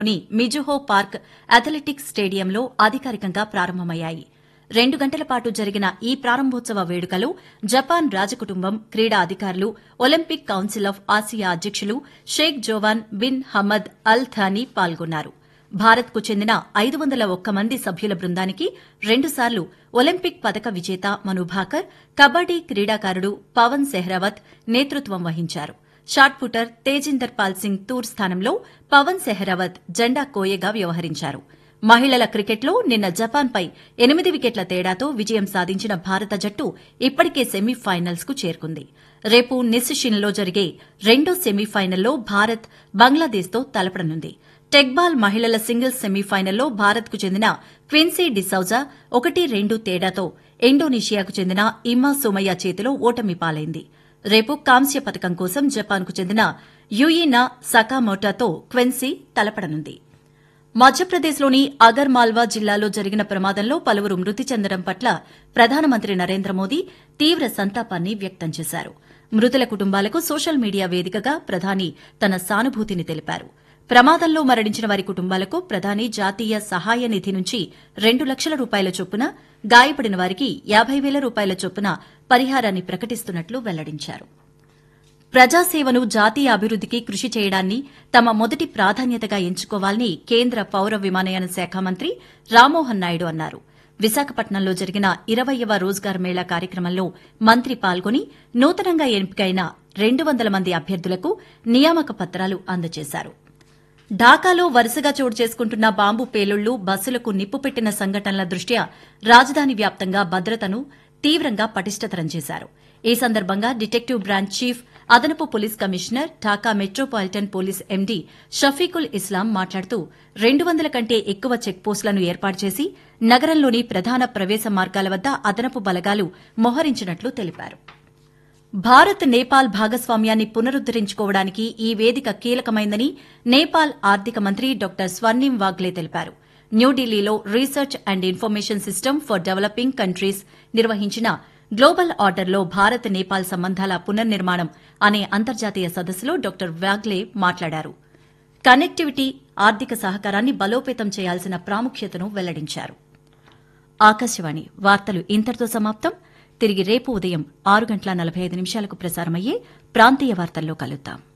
లోని Mizuho park athletics స్టేడియంలో అధికారికంగా ప్రారంభమయ్యాయి రెండు గంటల పాటు జరిగిన ఈ ప్రారంభోత్సవ వేడుకలో జపాన్ రాజకుటుంబం క్రీడా అధికారులు ఒలింపిక్ కౌన్సిల్ ఆఫ్ ఆసియా అధ్యకులు Sheikh Joaan bin Hamad Al Thani పాల్గొన్నారు భారత్కు చెందిన ఐదు వందల ఒక్క మంది సభ్యుల బృందానికి రెండుసార్లు ఒలింపిక్ పతక విజేత మను భాకర్ కబడ్డీ క్రీడాకారుడు పవన్ సెహ్రావత్ నేతృత్వం వహించారు షాట్ పుటర్ తేజిందర్ పాల్ సింగ్ తూర్ స్థానంలో పవన్ సెహ్రావత్ జెండా కోయగా వ్యవహరించారు మహిళల క్రికెట్లో నిన్న జపాన్పై ఎనిమిది వికెట్ల తేడాతో విజయం సాధించిన భారత జట్టు ఇప్పటికే సెమీఫైనల్స్ కు చేరుకుంది రేపు నిస్సిషిన్లో జరిగే రెండో సెమీఫైనల్లో భారత్ బంగ్లాదేశ్తో తలపడనుంది టెక్బాల్ మహిళల సింగిల్స్ సెమీఫైనల్లో భారత్కు చెందిన క్విన్సీ డిసౌజా ఒకటి రెండు తేడాతో ఇండోనేషియాకు చెందిన ఇమ్మా సోమయ్య చేతిలో ఓటమి పాలైంది రేపు కాంస్య పథకం కోసం జపాన్కు చెందిన యుయినా సకామోటాతో క్వెన్సీ తలపడనుంది మధ్యప్రదేశ్లోని అగర్ మాల్వా జిల్లాలో జరిగిన ప్రమాదంలో పలువురు మృతి చెందడం పట్ల ప్రధానమంత్రి నరేంద్ర మోదీ తీవ్ర సంతాపాన్ని వ్యక్తం చేశారు మృతుల కుటుంబాలకు సోషల్ మీడియా వేదికగా ప్రధాని తన సానుభూతిని తెలిపారు ప్రమాదంలో మరణించిన వారి కుటుంబాలకు ప్రధాని జాతీయ సహాయ నిధి నుంచి రెండు లక్షల రూపాయల చొప్పున గాయపడిన వారికి యాబై వేల రూపాయల చొప్పున పరిహారాన్ని ప్రకటిస్తున్నట్లు వెల్లడించారు ప్రజాసేవను జాతీయ అభివృద్దికి కృషి చేయడాన్ని తమ మొదటి ప్రాధాన్యతగా ఎంచుకోవాలని కేంద్ర పౌర విమానయాన శాఖ మంత్రి రామ్మోహన్ నాయుడు అన్నారు విశాఖపట్నంలో జరిగిన ఇరవయవ రోజ్గార్ మేళా కార్యక్రమంలో మంత్రి పాల్గొని నూతనంగా ఎంపికైన రెండు వందల మంది అభ్యర్థులకు నియామక పత్రాలు అందజేశారు ఢాకాలో వరుసగా చోటు చేసుకుంటున్న బాంబు పేలుళ్లు బస్సులకు నిప్పు పెట్టిన సంఘటనల దృష్ట్యా రాజధాని వ్యాప్తంగా భద్రతను తీవ్రంగా పటిష్టతరం చేశారు ఈ సందర్భంగా డిటెక్టివ్ బ్రాంచ్ చీఫ్ అదనపు police commissioner Dhaka metropolitan police MD Shafiqul Islam మాట్లాడుతూ రెండు వందల కంటే ఎక్కువ చెక్పోస్టులను ఏర్పాటు చేసి నగరంలోని ప్రధాన ప్రవేశ మార్గాల వద్ద అదనపు బలగాలు మోహరించినట్లు తెలిపారు భారత్ నేపాల్ భాగస్వామ్యాన్ని పునరుద్దరించుకోవడానికి ఈ వేదిక కీలకమైందని నేపాల్ ఆర్థిక మంత్రి డాక్టర్ స్వర్ణిం వాగ్లే తెలిపారు న్యూఢిల్లీలో research and information system for developing countries నిర్వహించిన గ్లోబల్ ఆర్డర్లో భారత్ నేపాల్ సంబంధాల పునర్నిర్మాణం అనే అంతర్జాతీయ సదస్సులో డాక్టర్ వాగ్లే మాట్లాడారు కనెక్టివిటీ ఆర్థిక సహకారాన్ని బలోపేతం చేయాల్సిన ప్రాముఖ్యతను వెల్లడించారు ఆకాశవాణి వార్తలు ఇంతటితో సమాప్తం తిరిగి రేపు ఉదయం ఆరు గంటల నలభై ఐదు నిమిషాలకు ప్రసారమయ్యే ప్రాంతీయ వార్తల్లో కలుద్దాం